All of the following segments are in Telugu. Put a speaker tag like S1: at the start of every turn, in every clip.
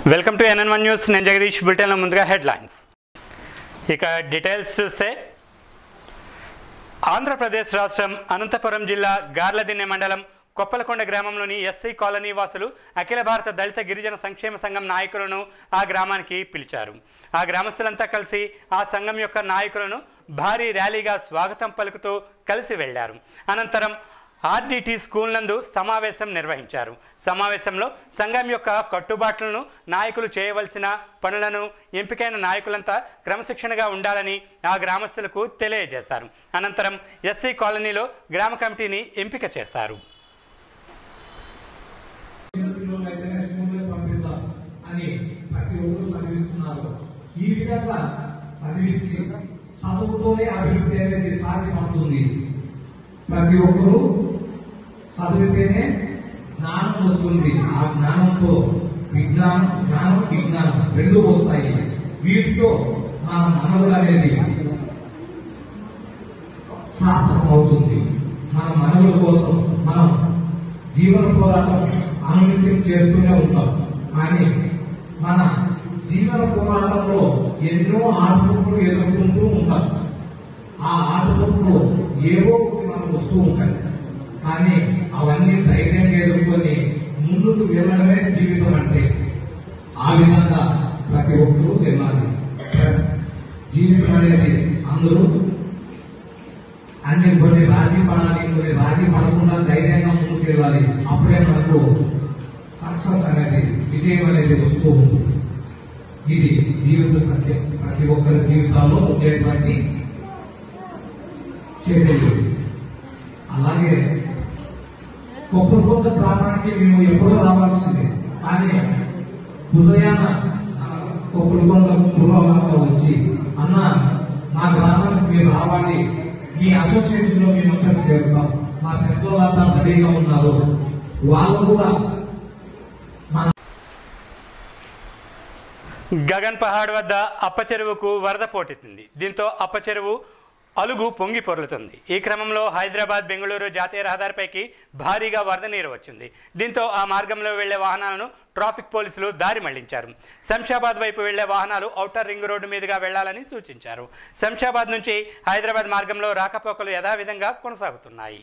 S1: welcome to N N one news Jagadish బులెటిన్లో ముందుగా హెడ్లైన్స్ ఇక డీటెయిల్స్ చూస్తే ఆంధ్రప్రదేశ్ రాష్ట్రం అనంతపురం జిల్లా గార్లదిన్నె మండలం కొప్పలకొండ గ్రామంలోని ఎస్సీ కాలనీ వాసులు అఖిల భారత దళిత గిరిజన సంక్షేమ సంఘం నాయకులను ఆ గ్రామానికి పిలిచారు ఆ గ్రామస్తులంతా కలిసి ఆ సంఘం యొక్క నాయకులను భారీ ర్యాలీగా స్వాగతం పలుకుతూ కలిసి వెళ్లారు అనంతరం ఆర్డిటి స్కూల్ నందు సమావేశం నిర్వహించారు సమావేశంలో సంఘం యొక్క కట్టుబాట్లను నాయకులు చేయవలసిన పనులను ఎంపికైన నాయకులంతా క్రమశిక్షణగా ఉండాలని ఆ గ్రామస్తులకు తెలియజేశారు అనంతరం ఎస్సీ కాలనీలో గ్రామ కమిటీని ఎంపిక చేశారు
S2: చిన్నపిల్లలు అయితేనే స్కూల్లో పంపిద్దాం అని ప్రతి ఒక్కరు చదివిస్తున్నారు ఈ విధంగా చదివించి చదువుతోనే అభివృద్ధి అనేది సాధ్యమవుతుంది ప్రతి ఒక్కరూ చదివితేనే జ్ఞానం వస్తుంది ఆ జ్ఞానంతో విజ్ఞానం జ్ఞానం విజ్ఞానం రెండు వస్తాయి వీటితో మన మనవుడు అనేది సార్థకం అవుతుంది మన మనవుల కోసం మనం జీవన పోరాటం అనునిత్యం చేస్తూనే ఉంటాం కానీ మన జీవన పోరాటంలో ఎన్నో ఆటుపోట్లు ఎదుర్కొంటూ ఉంటాం ఆ ఆటుపోట్లు ఏవో ఒకటి మనకు వస్తూ ఉంటాయి కానీ అవన్నీ ధైర్యంగా ఎదుర్కొని ముందుకు వెళ్ళడమే జీవితం అంటే ఆ విధంగా ప్రతి ఒక్కరూ వెళ్ళాలి జీవితం అనేది అందరూ అన్ని కొన్ని రాజీ పడాలి కొన్ని రాజీ పడకుండా ధైర్యంగా ముందుకు వెళ్ళాలి అప్పుడే మనకు సక్సెస్ అనేది విజయం అనేది వస్తూ ఉంటుంది ఇది జీవిత సత్యం ప్రతి ఒక్కరి జీవితాల్లో ఉండేటువంటి చర్యలు అలాగే కొప్పకొండ గ్రామానికి మేము ఎప్పుడో రావాల్సిందే కానీ ఉదయాన కొప్పకొండ పూర్వభాగంలో వచ్చి అన్న మా గ్రామానికి మీరు రావాలి మీ అసోసియేషన్ లో మేమంతా చేరుతాం మా పెద్దోళ్ళంతా రెడీగా ఉన్నారు వాళ్ళు కూడా మన
S1: గగన్ పహాడ్ వద్ద అప్పచెరువుకు వరద పోటెత్తింది దీంతో అప్పచెరువు అలుగు పొంగి పొర్లుతుంది ఈ క్రమంలో హైదరాబాద్ బెంగళూరు జాతీయ రహదారిపైకి భారీగా వరద నీరు వచ్చింది దీంతో ఆ మార్గంలో వెళ్లే వాహనాలను ట్రాఫిక్ పోలీసులు దారి మళ్లించారు శంషాబాద్ వైపు వెళ్లే వాహనాలు ఔటర్ రింగ్ రోడ్డు మీదుగా వెళ్లాలని సూచించారు శంషాబాద్ నుంచి హైదరాబాద్ మార్గంలో రాకపోకలు యథావిధంగా కొనసాగుతున్నాయి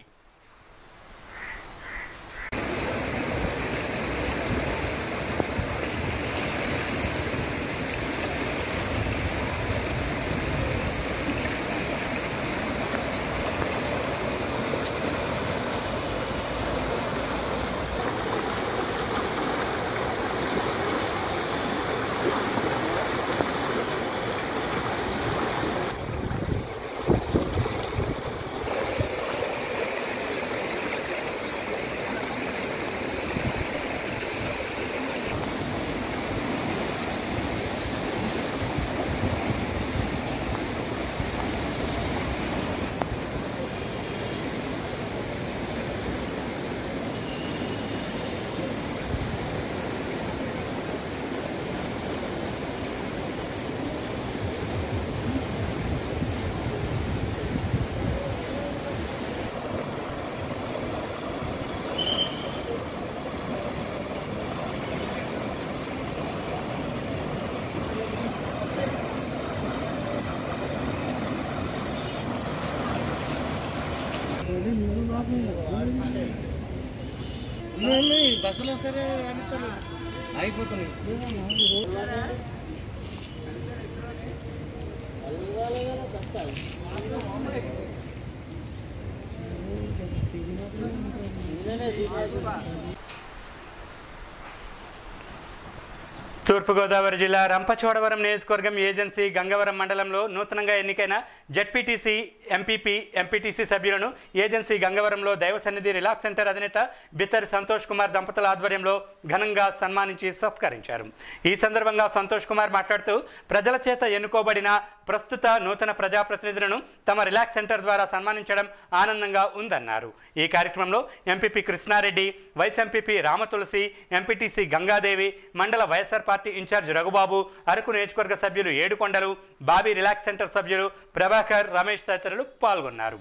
S3: ఉన్నాయి బస్సులు వస్తారు అనిస్తారు అయిపోతున్నాయి
S1: తూర్పుగోదావరి జిల్లా రంపచోడవరం నియోజకవర్గం ఏజెన్సీ గంగవరం మండలంలో నూతనంగా ఎన్నికైన జడ్పీటీసీ ఎంపీపీ ఎంపీటీసీ సభ్యులను ఏజెన్సీ గంగవరంలో దైవ సన్నిధి రిలాక్స్ సెంటర్ అధినేత బిత్తరి సంతోష్ కుమార్ దంపతుల ఆధ్వర్యంలో ఘనంగా సన్మానించి సత్కరించారు ఈ సందర్భంగా సంతోష్ కుమార్ మాట్లాడుతూ ప్రజల చేత ఎన్నుకోబడిన ప్రస్తుత నూతన ప్రజాప్రతినిధులను తమ రిలాక్స్ సెంటర్ ద్వారా సన్మానించడం ఆనందంగా ఉందన్నారు ఈ కార్యక్రమంలో MPP Krishnareddy vice MPP Ramatulasi MPTC Gangadevi మండల YSR party incharge Raghubabu Araku నియోజకవర్గ సభ్యులు ఏడుకొండలు బాబీ రిలాక్స్ సెంటర్ సభ్యులు ప్రభాకర్ రమేష్ తదితరులు పాల్గొన్నారు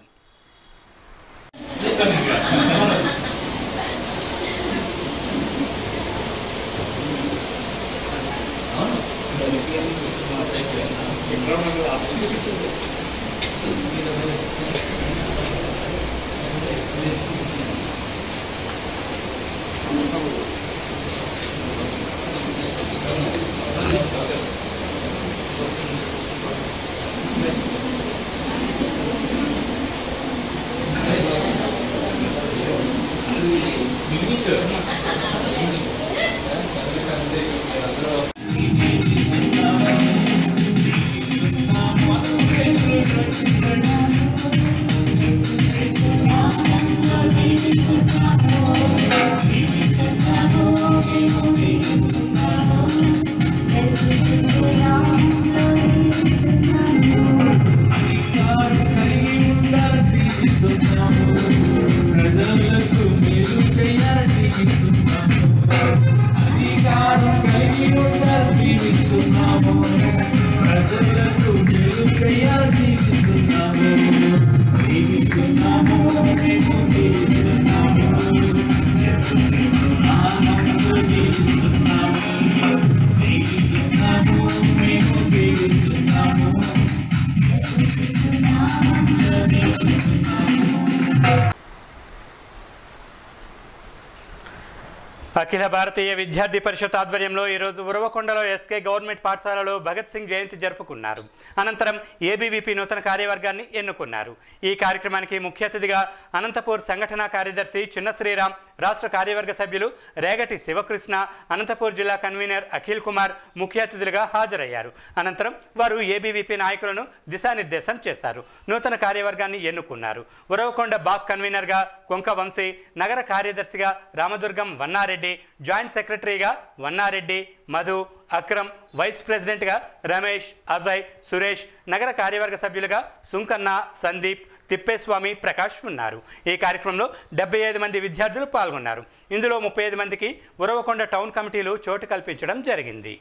S1: అఖిల భారతీయ విద్యార్థి పరిషత్ ఆధ్వర్యంలో ఈరోజు ఉరవకొండలో ఎస్కే గవర్నమెంట్ పాఠశాలలో భగత్ సింగ్ జయంతి జరుపుకున్నారు అనంతరం ఏబీవీపీ నూతన కార్యవర్గాన్ని ఎన్నుకున్నారు ఈ కార్యక్రమానికి ముఖ్య అతిథిగా అనంతపూర్ సంఘటన కార్యదర్శి చిన్న శ్రీరామ్ రాష్ట్ర కార్యవర్గ సభ్యులు రేగటి శివకృష్ణ అనంతపూర్ జిల్లా కన్వీనర్ అఖిల్ కుమార్ ముఖ్య అతిథులుగా హాజరయ్యారు అనంతరం వారు ఏబీవీపీ నాయకులను దిశానిర్దేశం చేశారు నూతన కార్యవర్గాన్ని ఎన్నుకున్నారు ఉరవకొండ బాక్ కన్వీనర్గా కొంక వంశీ నగర కార్యదర్శిగా రామదుర్గం వన్నారెడ్డి జాయింట్ సెక్రటరీగా వన్నారెడ్డి మధు అక్రమ్ వైస్ ప్రెసిడెంట్గా రమేష్ అజయ్ సురేష్ నగర కార్యవర్గ సభ్యులుగా సుంకన్న సందీప్ తిప్పేస్వామి ప్రకాష్ ఉన్నారు ఈ కార్యక్రమంలో డెబ్బై ఐదు మంది విద్యార్థులు పాల్గొన్నారు ఇందులో ముప్పై ఐదు మందికి ఉరవకొండ టౌన్ కమిటీలు చోటు కల్పించడం జరిగింది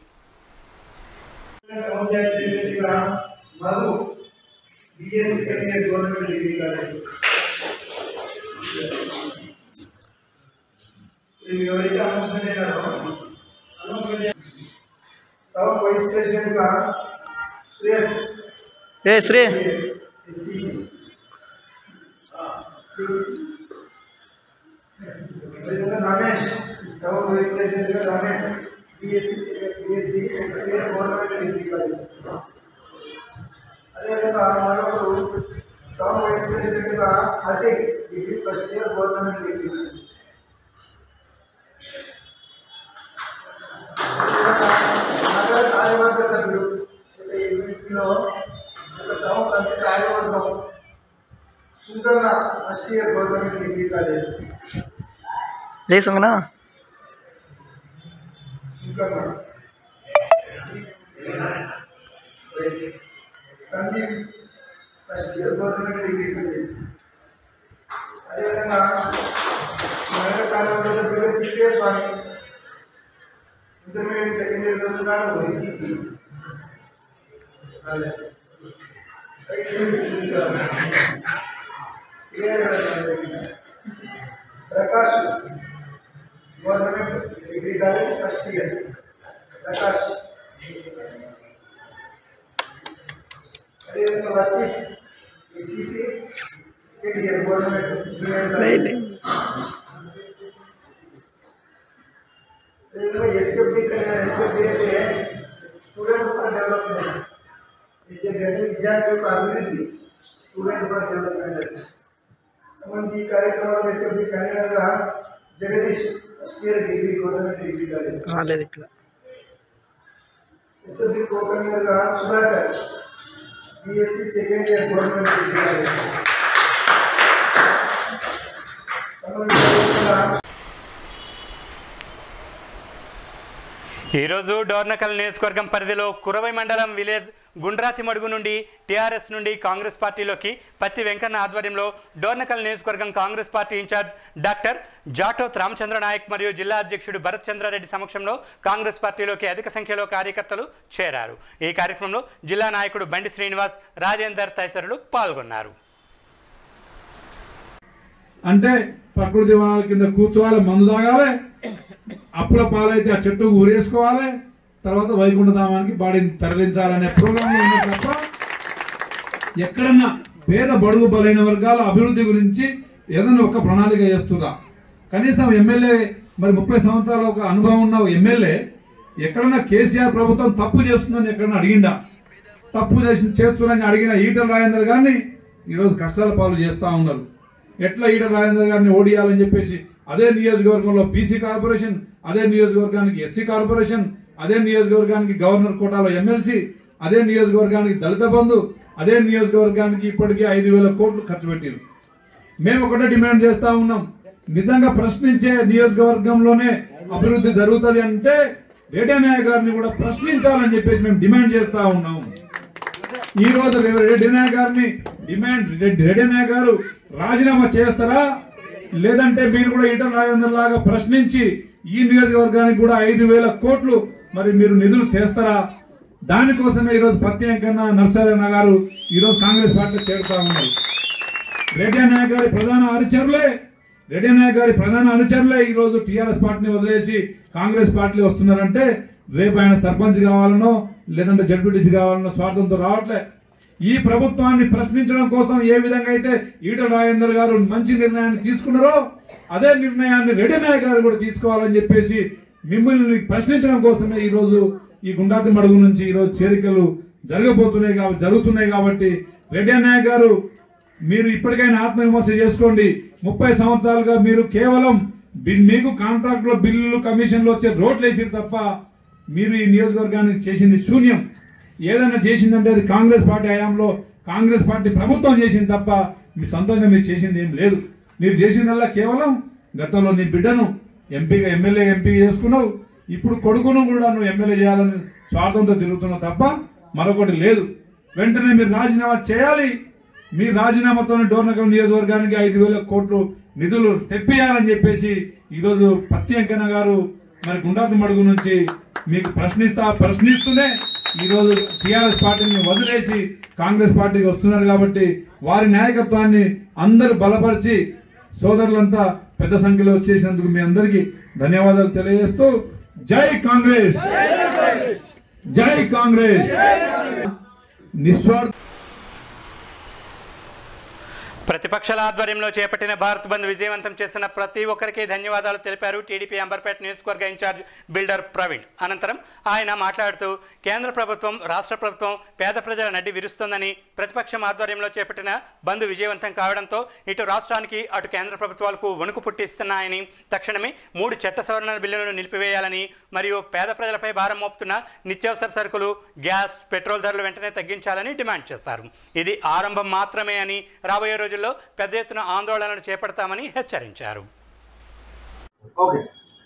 S4: పంచాయత్ సెక్రటరీగా Madhu BSc career government degree college వీళ్ళు ఎవరైతే అనౌన్స్మెంట్ అయినారో అనౌన్స్మెంట్ టౌన్ వైస్ ప్రెసిడెంట్ గా శ్రేయస్
S3: ఏ శ్రీ
S4: హెచ్ఈసి అదేవిధంగా రమేష్ టౌన్ వైస్ ప్రెసిడెంట్ గా Ramesh BSc BSc secretary government degree college అదేవిధంగా మరొకరు టౌన్ వైస్ ప్రెసిడెంట్ గా Ajay degree first year government degree college నగర కార్యవర్గ సభ్యులు అంటే ఈ వీటిలో ఒక టౌన్ కమిటీ కార్యవర్గం సుందరన first year government degree college
S3: జై సుంగనా
S4: సుందరన Sandeep first year government degree college అదేవిధంగా నగర కార్యవర్గ సభ్యులు PK Swamy intermediate second year చదువుతున్నాడు HEC Prakash government degree college first year Prakash అదేవిధంగా వర్తి HEC second year government junior college అదేవిధంగా ఎస్ఎఫ్డి కన్వీనర్ ఎస్ఎఫ్డి అంటే స్టూడెంట్ ఫర్ డెవలప్మెంట్ ఎస్ఎఫ్డి అంటే విద్యార్థి యొక్క అభివృద్ధి స్టూడెంట్ ఫర్ డెవలప్మెంట్ సంబంధించి ఈ కార్యక్రమంలో ఎస్ఎఫ్డి కన్వీనర్గా Jagadish first year degree government degree college
S3: రాలేదు ఇక్కడ
S4: ఎస్ఎఫ్డి కో కన్వీనర్గా Sudhakar BSc second year government degree college సంబంధించిన
S1: ఈరోజు డోర్నకల్ నియోజకవర్గం పరిధిలో కురవై మండలం విలేజ్ గుండ్రాతి మడుగు నుండి టీఆర్ఎస్ నుండి కాంగ్రెస్ పార్టీలోకి పత్తి వెంకన్న ఆధ్వర్యంలో డోర్నకల్ నియోజకవర్గం Congress party incharge doctor Jatoth Ramachandra Naik మరియు జిల్లా అధ్యక్షుడు భరత్ చంద్రారెడ్డి సమక్షంలో కాంగ్రెస్ పార్టీలోకి అధిక సంఖ్యలో కార్యకర్తలు చేరారు ఈ కార్యక్రమంలో జిల్లా నాయకుడు బండి శ్రీనివాస్ రాజేందర్ తదితరులు పాల్గొన్నారు
S5: అంటే ప్రకృతి వనాల కింద కూర్చోవాలి మందు తాగాలి అప్పుల పాలైతే ఆ చెట్టు ఊరేసుకోవాలి తర్వాత వైకుంఠధామానికి బాడీని తరలించాలనే ప్రోగ్రాంలో ఉంది తప్ప ఎక్కడన్నా పేద బడుగు బలైన వర్గాల అభివృద్ధి గురించి ఏదైనా ఒక ప్రణాళిక చేస్తున్నా కనీసం ఎమ్మెల్యే మరి ముప్పై సంవత్సరాల ఒక అనుభవం ఉన్న ఒక ఎమ్మెల్యే ఎక్కడన్నా కేసీఆర్ ప్రభుత్వం తప్పు చేస్తుందని ఎక్కడన్నా అడిగిండా తప్పు చేసి చేస్తున్నారని అడిగిన ఈటల రాజేందర్ గారిని ఈరోజు కష్టాల పాలు చేస్తా ఉన్నారు ఎట్లా ఈటల రాజేందర్ గారిని ఓడియాలని చెప్పేసి అదే నియోజకవర్గంలో బీసీ కార్పొరేషన్ అదే నియోజకవర్గానికి ఎస్సీ కార్పొరేషన్ అదే నియోజకవర్గానికి గవర్నర్ కోటాలో ఎమ్మెల్సీ అదే నియోజకవర్గానికి దళిత బంధు అదే నియోజకవర్గానికి ఇప్పటికే ఐదు వేల కోట్లు ఖర్చు పెట్టారు మేము ఒకటే డిమాండ్ చేస్తా ఉన్నాం నిజంగా ప్రశ్నించే నియోజకవర్గంలోనే అభివృద్ధి జరుగుతుంది అంటే రెడ్డి నాయక్ గారిని కూడా ప్రశ్నించాలని చెప్పేసి మేము డిమాండ్ చేస్తా ఉన్నాం ఈ రోజు రె- రెడ్డి నాయక్ గారిని డిమాండ్ రెడ్డి రెడ్డి నాయక్ గారు రాజీనామా చేస్తారా లేదంటే మీరు కూడా ఈటల రాజేందర్ లాగా ప్రశ్నించి ఈ నియోజకవర్గానికి కూడా ఐదు వేల కోట్లు మరి మీరు నిధులు తెస్తారా దానికోసమే ఈరోజు పత్తి వెంకన్న నర్సరన్న గారు ఈరోజు కాంగ్రెస్ పార్టీ చేరుతా ఉన్నారు రెడ్డి నాయక్ గారి ప్రధాన అనుచరులే రెడ్డి నాయక్ గారి ప్రధాన అనుచరులే ఈ రోజు టీఆర్ఎస్ పార్టీని వదిలేసి కాంగ్రెస్ పార్టీ వస్తున్నారంటే రేపు ఆయన సర్పంచ్ కావాలనో లేదంటే జడ్పీటీసీ కావాలనో స్వార్థంతో రావట్లే ఈ ప్రభుత్వాన్ని ప్రశ్నించడం కోసం ఏ విధంగా అయితే ఈటల రాజేందర్ గారు మంచి నిర్ణయాన్ని తీసుకున్నారో అదే నిర్ణయాన్ని రెడ్డి నాయక్ గారు కూడా తీసుకోవాలని చెప్పేసి మిమ్మల్ని ప్రశ్నించడం కోసమే ఈ రోజు ఈ గుండాతి మడుగు నుంచి ఈ రోజు చేరికలు జరగబోతున్నాయి కాబట్టి జరుగుతున్నాయి కాబట్టి రెడ్డి నాయక్ గారు మీరు ఇప్పటికైనా ఆత్మవిమర్శ చేసుకోండి ముప్పై సంవత్సరాలుగా మీరు కేవలం బిల్- మీకు కాంట్రాక్ట్ లో బిల్లులు కమిషన్లు వచ్చే రోడ్లు వేసిరు తప్ప మీరు ఈ నియోజకవర్గానికి చేసింది శూన్యం ఏదైనా చేసిందంటే అది కాంగ్రెస్ పార్టీ హయాంలో కాంగ్రెస్ పార్టీ ప్రభుత్వం చేసింది తప్ప మీ సొంతంగా మీరు చేసింది ఏం లేదు మీరు చేసిందల్లా కేవలం గతంలో నీ బిడ్డను ఎంపీగా ఎమ్మెల్యే ఎంపీ చేసుకున్నావు ఇప్పుడు కొడుకును కూడా నువ్వు ఎమ్మెల్యే చేయాలని స్వార్థంతో తిరుగుతున్నావు తప్ప మరొకటి లేదు వెంటనే మీరు రాజీనామా చేయాలి మీ రాజీనామాతో డోర్నకల్ నియోజకవర్గానికి ఐదు వేల కోట్లు నిధులు తెప్పియాలని చెప్పేసి ఈరోజు పత్తి వెంకన్న గారు మరి గుండాతి మడుగు నుంచి మీకు ప్రశ్నిస్తా ప్రశ్నిస్తూనే ఈరోజు టీఆర్ఎస్ పార్టీని వదిలేసి కాంగ్రెస్ పార్టీకి వస్తున్నారు కాబట్టి వారి నాయకత్వాన్ని అందరూ బలపరిచి సోదరులంతా పెద్ద సంఖ్యలో వచ్చేసినందుకు మీ అందరికీ ధన్యవాదాలు తెలియజేస్తూ జై కాంగ్రెస్ జై కాంగ్రెస్ నిస్వార్థ
S1: ప్రతిపక్షాల ఆధ్వర్యంలో చేపట్టిన భారత్ బంద్ విజయవంతం చేస్తున్న ప్రతి ఒక్కరికి ధన్యవాదాలు తెలిపారు టీడీపీ అంబర్పేట నియోజకవర్గ ఇన్ఛార్జ్ బిల్డర్ ప్రవీణ్ అనంతరం ఆయన మాట్లాడుతూ కేంద్ర ప్రభుత్వం రాష్ట్ర ప్రభుత్వం పేద ప్రజల నడ్డి విరుస్తోందని ప్రతిపక్షం ఆధ్వర్యంలో చేపట్టిన బంద్ విజయవంతం కావడంతో ఇటు రాష్ట్రానికి అటు కేంద్ర ప్రభుత్వాలకు వణుకు పుట్టిస్తున్నాయని తక్షణమే మూడు చట్ట సవరణ బిల్లులను నిలిపివేయాలని మరియు పేద ప్రజలపై భారం మోపుతున్న నిత్యావసర సరుకులు గ్యాస్ పెట్రోల్ ధరలు వెంటనే తగ్గించాలని డిమాండ్ చేశారు ఇది ఆరంభం మాత్రమే అని రాబోయే రోజుల్లో పెద్ద ఎత్తున ఆందోళనలు చేపడతామని హెచ్చరించారు
S6: ఓకే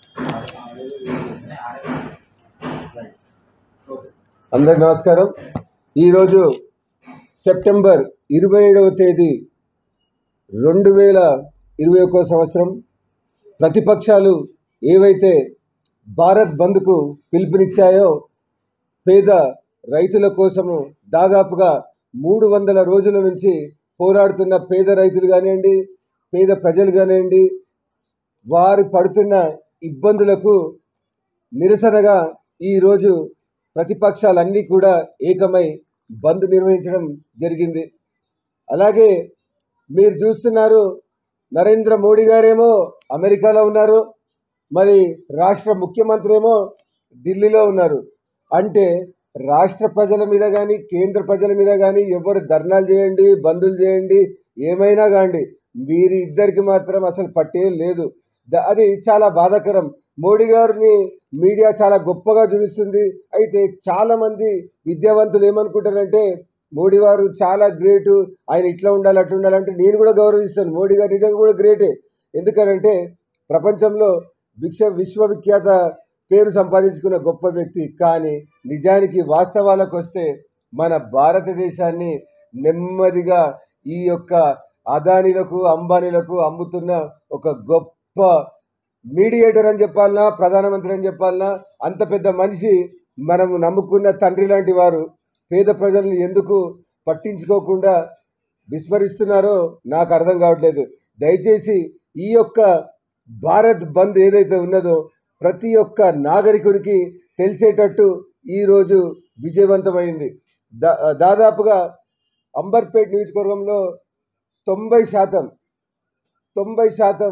S6: అందరికి నమస్కారం ఈరోజు సెప్టెంబర్ ఇరవై ఏడవ తేదీ రెండు వేల ఇరవై ఒక్కో సంవత్సరం ప్రతిపక్షాలు ఏవైతే భారత్ బంద్కు పిలుపునిచ్చాయో పేద రైతుల కోసము దాదాపుగా మూడు వందల రోజుల నుంచి పోరాడుతున్న పేద రైతులు కానివ్వండి పేద ప్రజలు కానివ్వండి వారు పడుతున్న ఇబ్బందులకు నిరసనగా ఈరోజు ప్రతిపక్షాలన్నీ కూడా ఏకమై బంద్ నిర్వహించడం జరిగింది అలాగే మీరు చూస్తున్నారు నరేంద్ర మోడీ గారేమో అమెరికాలో ఉన్నారు మరి రాష్ట్ర ముఖ్యమంత్రి ఏమో ఢిల్లీలో ఉన్నారు అంటే రాష్ట్ర ప్రజల మీద కానీ కేంద్ర ప్రజల మీద కానీ ఎవరు ధర్నాలు చేయండి బంధులు చేయండి ఏమైనా కాండి వీరి ఇద్దరికి మాత్రం అసలు పట్టే లేదు ద- అది చాలా బాధాకరం మోడీ గారిని మీడియా చాలా గొప్పగా చూపిస్తుంది అయితే చాలా మంది విద్యావంతులు ఏమనుకుంటారంటే మోడీ గారు చాలా గ్రేటు ఆయన ఇట్లా ఉండాలి అట్లా ఉండాలంటే నేను కూడా గౌరవిస్తాను మోడీ గారు నిజంగా కూడా గ్రేటే ఎందుకనంటే ప్రపంచంలో విశ్వ విశ్వవిఖ్యాత పేరు సంపాదించుకున్న గొప్ప వ్యక్తి కానీ నిజానికి వాస్తవాలకు వస్తే మన భారతదేశాన్ని నెమ్మదిగా ఈ యొక్క అదానీలకు అంబానీలకు అమ్ముతున్న ఒక గొప్ప మీడియేటర్ అని చెప్పాలనా ప్రధానమంత్రి అని చెప్పాలనా అంత పెద్ద మనిషి మనము నమ్ముకున్న తండ్రి లాంటి వారు పేద ప్రజల్ని ఎందుకు పట్టించుకోకుండా విస్మరిస్తున్నారో నాకు అర్థం కావట్లేదు దయచేసి ఈ యొక్క భారత్ బంద్ ఏదైతే ఉన్నదో ప్రతి ఒక్క నాగరికునికి తెలిసేటట్టు ఈరోజు విజయవంతమైంది దా దాదాపుగా అంబర్పేట్ నియోజకవర్గంలో తొంభై శాతం తొంభై శాతం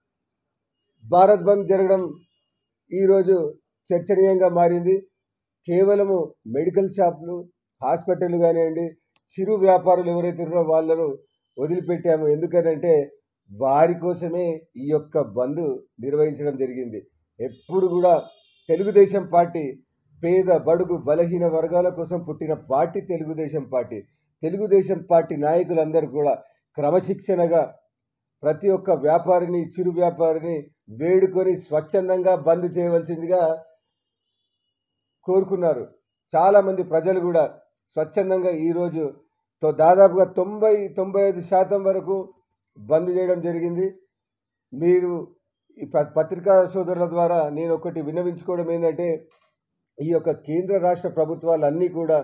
S6: భారత్ బంద్ జరగడం ఈరోజు చర్చనీయంగా మారింది కేవలము మెడికల్ షాపులు హాస్పిటల్ కానివ్వండి చిరు వ్యాపారులు ఎవరైతే ఉన్నారో వాళ్ళను వదిలిపెట్టాము ఎందుకనంటే వారి కోసమే ఈ యొక్క బంద్ నిర్వహించడం జరిగింది ఎప్పుడు కూడా తెలుగుదేశం పార్టీ పేద బడుగు బలహీన వర్గాల కోసం పుట్టిన party Telugudesam party Telugudesam party నాయకులందరూ కూడా క్రమశిక్షణగా ప్రతి ఒక్క వ్యాపారిని చిరు వ్యాపారిని వేడుకొని స్వచ్ఛందంగా బంద్ చేయవలసిందిగా కోరుకున్నారు చాలామంది ప్రజలు కూడా స్వచ్ఛందంగా ఈరోజు తో దాదాపుగా తొంభై తొంభై ఐదు శాతం వరకు బంద్ చేయడం జరిగింది మీరు ఈ ప- పత్రికా సోదరుల ద్వారా నేను ఒకటి విన్నవించుకోవడం ఏంటంటే ఈ యొక్క కేంద్ర రాష్ట్ర ప్రభుత్వాలన్నీ కూడా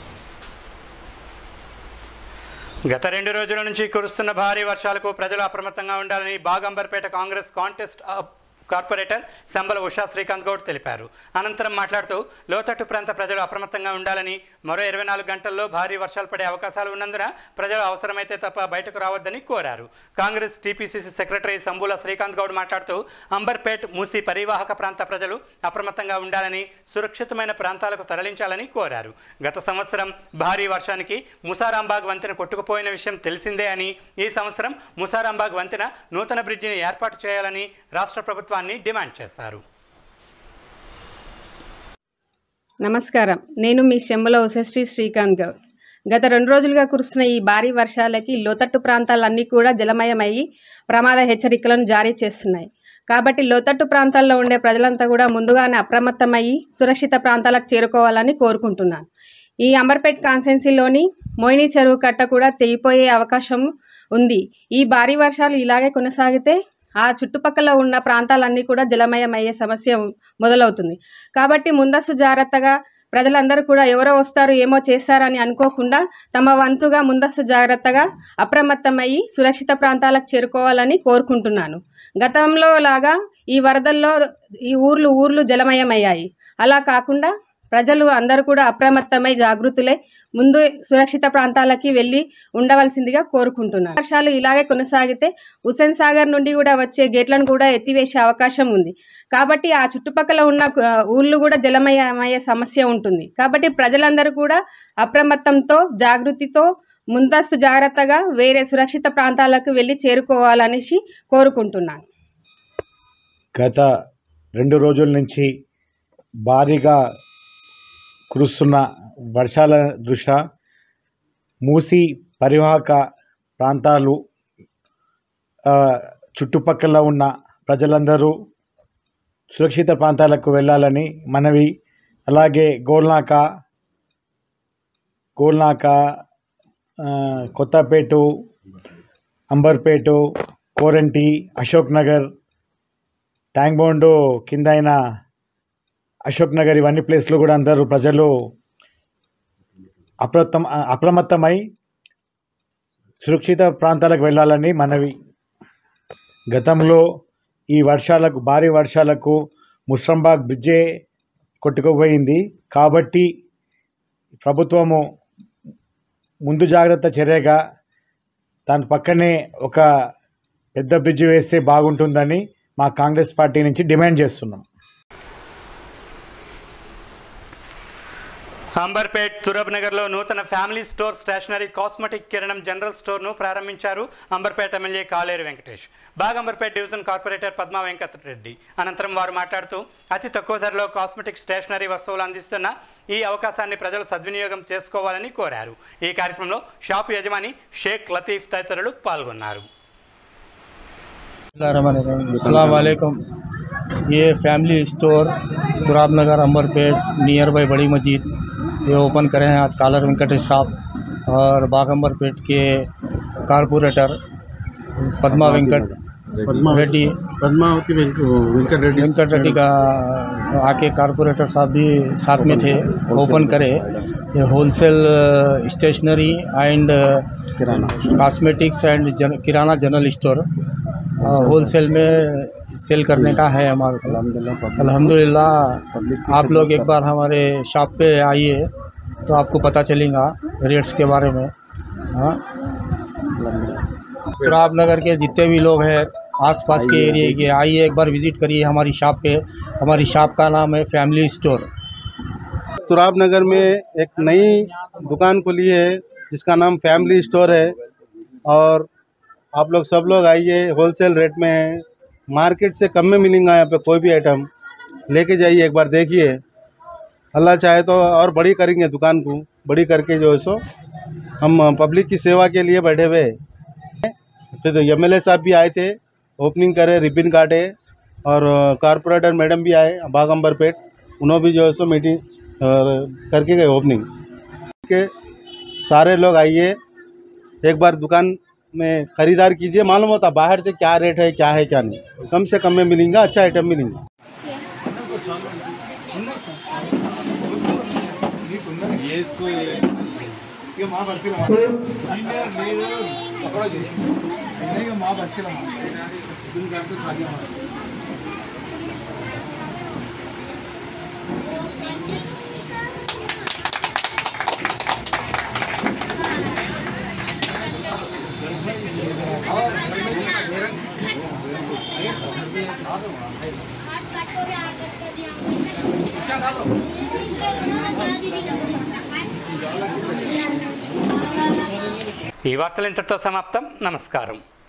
S1: గత రెండు రోజుల నుంచి కురుస్తున్న భారీ వర్షాలకు ప్రజలు అప్రమత్తంగా ఉండాలని Baghamberpet Congress contest of corporator Sambala Usha Srikanth Goud తెలిపారు అనంతరం మాట్లాడుతూ లోతట్టు ప్రాంత ప్రజలు అప్రమత్తంగా ఉండాలని మరో ఇరవై నాలుగు గంటల్లో భారీ వర్షాలు పడే అవకాశాలు ఉన్నందున ప్రజలు అవసరమైతే తప్ప బయటకు రావద్దని కోరారు కాంగ్రెస్ టీపీసీసీ సెక్రటరీ సంబుల శ్రీకాంత్ గౌడ్ మాట్లాడుతూ అంబర్పేట్ మూసి పరివాహక ప్రాంత ప్రజలు అప్రమత్తంగా ఉండాలని సురక్షితమైన ప్రాంతాలకు తరలించాలని కోరారు గత సంవత్సరం భారీ వర్షానికి ముసారాంబాగ్ వంతెన కొట్టుకుపోయిన విషయం తెలిసిందే అని ఈ సంవత్సరం ముసారాంబాగ్ వంతెన నూతన బ్రిడ్జిని ఏర్పాటు చేయాలని రాష్ట్ర ప్రభుత్వాన్ని డిమాండ్ చేశారు
S7: నమస్కారం నేను మీ శంబల ఉషశ్రీ శ్రీకాంత్ గౌడ్ గత రెండు రోజులుగా కురుస్తున్న ఈ భారీ వర్షాలకి లోతట్టు ప్రాంతాలన్నీ కూడా జలమయమయ్యి ప్రమాద హెచ్చరికలను జారీ చేస్తున్నాయి కాబట్టి లోతట్టు ప్రాంతాల్లో ఉండే ప్రజలంతా కూడా ముందుగానే అప్రమత్తమయ్యి సురక్షిత ప్రాంతాలకు చేరుకోవాలని కోరుకుంటున్నాను ఈ అంబర్పేట్ కాన్సెన్సీలోని మోయిని చెరువు కట్ట కూడా తెగిపోయే అవకాశం ఉంది ఈ భారీ వర్షాలు ఇలాగే కొనసాగితే ఆ చుట్టుపక్కల ఉన్న ప్రాంతాలన్నీ కూడా జలమయమయ్యే సమస్య మొదలవుతుంది కాబట్టి ముందస్తు జాగ్రత్తగా ప్రజలందరూ కూడా ఎవరో వస్తారు ఏమో చేస్తారని అనుకోకుండా తమ వంతుగా ముందస్తు జాగ్రత్తగా అప్రమత్తమయ్యి సురక్షిత ప్రాంతాలకు చేరుకోవాలని కోరుకుంటున్నాను గతంలో లాగా ఈ వరదల్లో ఈ ఊర్లు ఊర్లు జలమయమయ్యాయి అలా కాకుండా ప్రజలు అందరూ కూడా అప్రమత్తమై జాగృతులై ముందు సురక్షిత ప్రాంతాలకి వెళ్ళి ఉండవలసిందిగా కోరుకుంటున్నాను వర్షాలు ఇలాగే కొనసాగితే హుసేన్ సాగర్ నుండి కూడా వచ్చే గేట్లను కూడా ఎత్తివేసే అవకాశం ఉంది కాబట్టి ఆ చుట్టుపక్కల ఉన్న ఆ, ఊళ్ళు కూడా జలమయమయ్యే సమస్య ఉంటుంది కాబట్టి ప్రజలందరూ కూడా అప్రమత్తంతో జాగృతితో ముందస్తు జాగ్రత్తగా వేరే సురక్షిత ప్రాంతాలకు వెళ్ళి చేరుకోవాలనేసి కోరుకుంటున్నాను
S8: గత రెండు రోజుల నుంచి భారీగా కురుస్తున్న వర్షాల దృష్ట్యా మూసి పరివాహక ప్రాంతాలు ఆ, చుట్టుపక్కల ఉన్న ప్రజలందరూ సురక్షిత ప్రాంతాలకు వెళ్ళాలని మనవి అలాగే గోల్నాక గోల్నాక ఆ, కొత్తపేట అంబర్పేట కోరంటి అశోక్ నగర్ ట్యాంక్ బౌండ్ కింద అయిన అశోక్ నగర్ ఇవన్నీ ప్లేస్లు కూడా అందరూ ప్రజలు అప్రమత్తం అప్రమత్తమై సురక్షిత ప్రాంతాలకు వెళ్ళాలని మనవి గతంలో ఈ వర్షాలకు భారీ వర్షాలకు ముస్రంబాగ్ బ్రిడ్జే కొట్టుకుపోయింది కాబట్టి ప్రభుత్వము ముందు జాగ్రత్త చర్యగా దాని పక్కనే ఒక పెద్ద బ్రిడ్జ్ వేస్తే బాగుంటుందని మా కాంగ్రెస్ పార్టీ నుంచి డిమాండ్ చేస్తున్నాం
S1: అంబర్పేట్ తురబ్ నగర్లో నూతన ఫ్యామిలీ స్టోర్ స్టేషనరీ కాస్మెటిక్ కిరణం జనరల్ స్టోర్ను ప్రారంభించారు Amberpet MLA Kaleru Venkatesh Bagh Amberpet division corporator Padma Venkatreddy అనంతరం వారు మాట్లాడుతూ అతి తక్కువ ధరలో కాస్మెటిక్ స్టేషనరీ వస్తువులు అందిస్తున్న ఈ అవకాశాన్ని ప్రజలు సద్వినియోగం చేసుకోవాలని కోరారు ఈ కార్యక్రమంలో షాపు యజమాని షేక్ లతీఫ్ తదితరులు పాల్గొన్నారు
S9: वालेकुम ये family store Turab Nagar Amberpet near बाई बड़ी मस्जिद ये ओपन करे हैं आज कालर वेंकटेश साहब और बाग अंबरपेट के कारपोरेटर पद्मा वेंकट रेड्डी
S10: पद्मावती वेंकट रेड्डी
S9: वेंकट रेड्डी का आके कारपोरेटर साहब भी साथ में थे ओपन करे ये wholesale stationery and
S10: kirana
S9: cosmetics and जन, किराना जनरल स्टोर होलसेल में सेल करने का है हमारे को अल्हम्दुलिल्लाह आप लोग एक बार हमारे शॉप पे आइए तो आपको पता चलेगा रेट्स के बारे में हाँ तुराब नगर के जितने भी लोग हैं आसपास के एरिया के आइए एक बार विज़िट करिए हमारी शॉप पे हमारी शॉप का नाम है फैमिली स्टोर
S10: तुराब नगर में एक नई दुकान खुली है जिसका नाम फैमिली स्टोर है और आप लोग सब लोग आइए होलसेल रेट में है मार्केट से कम में मिलेगा यहाँ पे कोई भी आइटम लेके जाइए एक बार देखिए अल्लाह चाहे तो और बड़ी करेंगे दुकान को बड़ी करके जो है सो हम पब्लिक की सेवा के लिए बैठे हुए हैं फिर एम साहब भी आए थे ओपनिंग करे रिबिन काटे और कारपोरेटर मैडम भी आए बागंबरपेट उन्होंने भी जो है सो मीटिंग करके गए ओपनिंग के सारे लोग आइए एक बार दुकान में ख़रीदार कीजिए मालूम होता बाहर से क्या रेट है क्या है क्या नहीं कम से कम में मिलेंगे अच्छा आइटम मिलेंगे
S1: ఈ వార్తలు ఇంతటితో సమాప్తం నమస్కారం